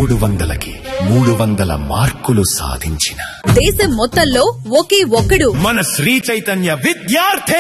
మూడు వందలకి మూడు వందల మార్కులు సాధించిన దేశం మొత్తంలో ఒకే ఒక్కడు మన శ్రీ చైతన్య విద్యార్థి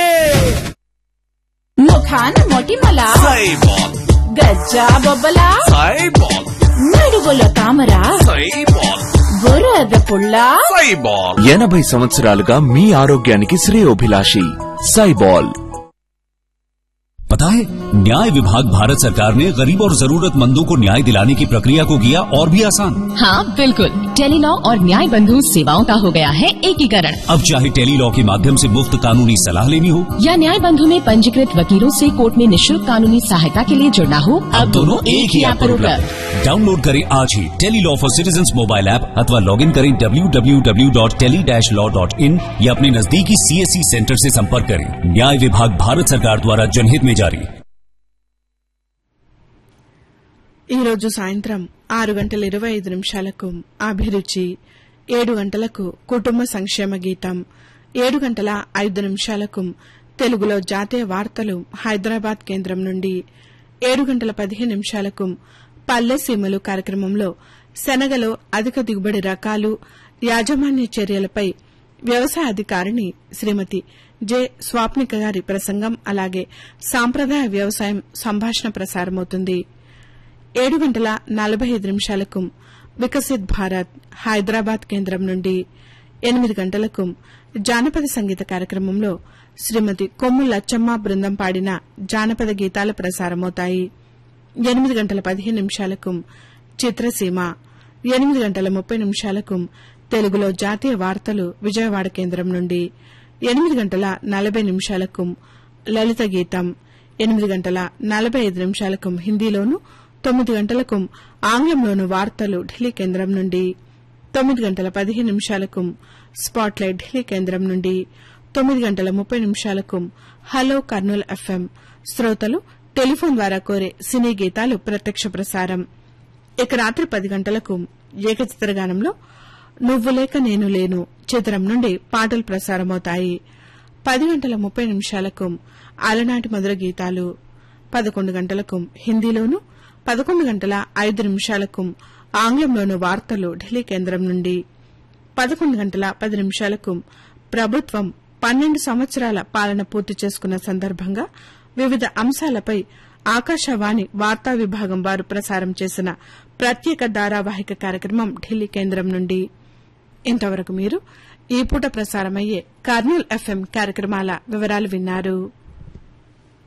ముఖాన మొటిమల సైబాల్ గజ్జా బొబ్బల సైబాల్ నడువుల తామర సైబాల్ బురద పుల్ల సైబాల్ ఎనభై సంవత్సరాలుగా మీ ఆరోగ్యానికి శ్రేయోభిలాషి సైబాల్ पता है न्याय विभाग भारत सरकार ने गरीब और जरूरतमंदों को न्याय दिलाने की प्रक्रिया को किया और भी आसान हाँ बिल्कुल टेलीलॉ और न्याय बंधु सेवाओं का हो गया है एकीकरण अब चाहे टेली लॉ के माध्यम से मुफ्त कानूनी सलाह लेनी हो या न्याय बंधु में पंजीकृत वकीलों से कोर्ट में निशुल्क कानूनी सहायता के लिए जुड़ना हो अब दोनों एक ही ऐप पर उपलब्ध डाउनलोड करें आज ही tele law for citizen mobile app अथवा लॉग इन करें www.tele-law.in या अपने नजदीकी सीएससी सेंटर से संपर्क करें न्याय विभाग भारत सरकार द्वारा जनहित में जारी ఈ రోజు సాయంత్రం ఆరు గంటల ఇరవై ఐదు నిమిషాలకు అభిరుచి ఏడు గంటలకు కుటుంబ సంక్షేమ గీతం ఏడు గంటల ఐదు నిమిషాలకు తెలుగులో జాతీయ వార్తలు హైదరాబాద్ కేంద్రం నుండి ఏడు గంటల పదిహేను నిమిషాలకు పల్లె సీమలు కార్యక్రమంలో శనగలో అధిక దిగుబడి రకాలు యాజమాన్య చర్యలపై వ్యవసాయ అధికారిని శ్రీమతి జె స్వాప్నిక గారి ప్రసంగం అలాగే సాంప్రదాయ వ్యవసాయం సంభాషణ ప్రసారమవుతుంది ఏడు గంటల నలభై ఐదు నిమిషాలకు వికసిత్ భారత్ హైదరాబాద్ కేంద్రం నుండి ఎనిమిది గంటలకు జానపద సంగీత కార్యక్రమంలో శ్రీమతి కొమ్ము లచ్చమ్మ బృందం పాడిన జానపద గీతాలు ప్రసారమవుతాయి ఎనిమిది గంటల పదిహేను నిమిషాలకు చిత్రసీమ ఎనిమిది గంటల ముప్పై నిమిషాలకు తెలుగులో జాతీయ వార్తలు విజయవాడ కేంద్రం నుండి ఎనిమిది గంటల నలభై నిమిషాలకు లలిత గీతం ఎనిమిది గంటల నలభై ఐదు నిమిషాలకు హిందీలోను తొమ్మిది గంటలకు ఆంగ్లంలోను వార్తలు ఢిల్లీ కేంద్రం నుండి తొమ్మిది గంటల పదిహేను నిమిషాలకు స్పాట్లైట్ ఢిల్లీ కేంద్రం నుండి తొమ్మిది గంటల ముప్పై నిమిషాలకు హలో కర్నూల్ ఎఫ్ఎం శ్రోతలు టెలిఫోన్ ద్వారా కోరే సినీ గీతాలు ప్రత్యక్ష ప్రసారం ఇక రాత్రి పది గంటలకు ఏకచిత్రగానంలో నువ్వు లేక నేను లేను చిత్రం నుండి పాటలు ప్రసారమవుతాయి పది గంటల ముప్పై నిమిషాలకు అలనాటి మధుర గీతాలు పదకొండు గంటలకు హిందీలోను పదకొండు గంటల ఐదు నిమిషాలకు ఆంగ్లంలోను వార్తలు ఢిల్లీ కేంద్రం నుండి పదకొండు గంటల పది నిమిషాలకు ప్రభుత్వం పన్నెండు సంవత్సరాల పాలన పూర్తి చేసుకున్న సందర్భంగా వివిధ అంశాలపై ఆకాశవాణి వార్తా విభాగం వారు ప్రసారం చేసిన ప్రత్యేక ధారావాహిక కార్యక్రమం ఢిల్లీ కేంద్రం నుండి ఇంతవరకు మీరు ఈ పూట ప్రసారమయ్యే కర్నూల్ ఎఫ్ఎం కార్యక్రమాల వివరాలు విన్నారు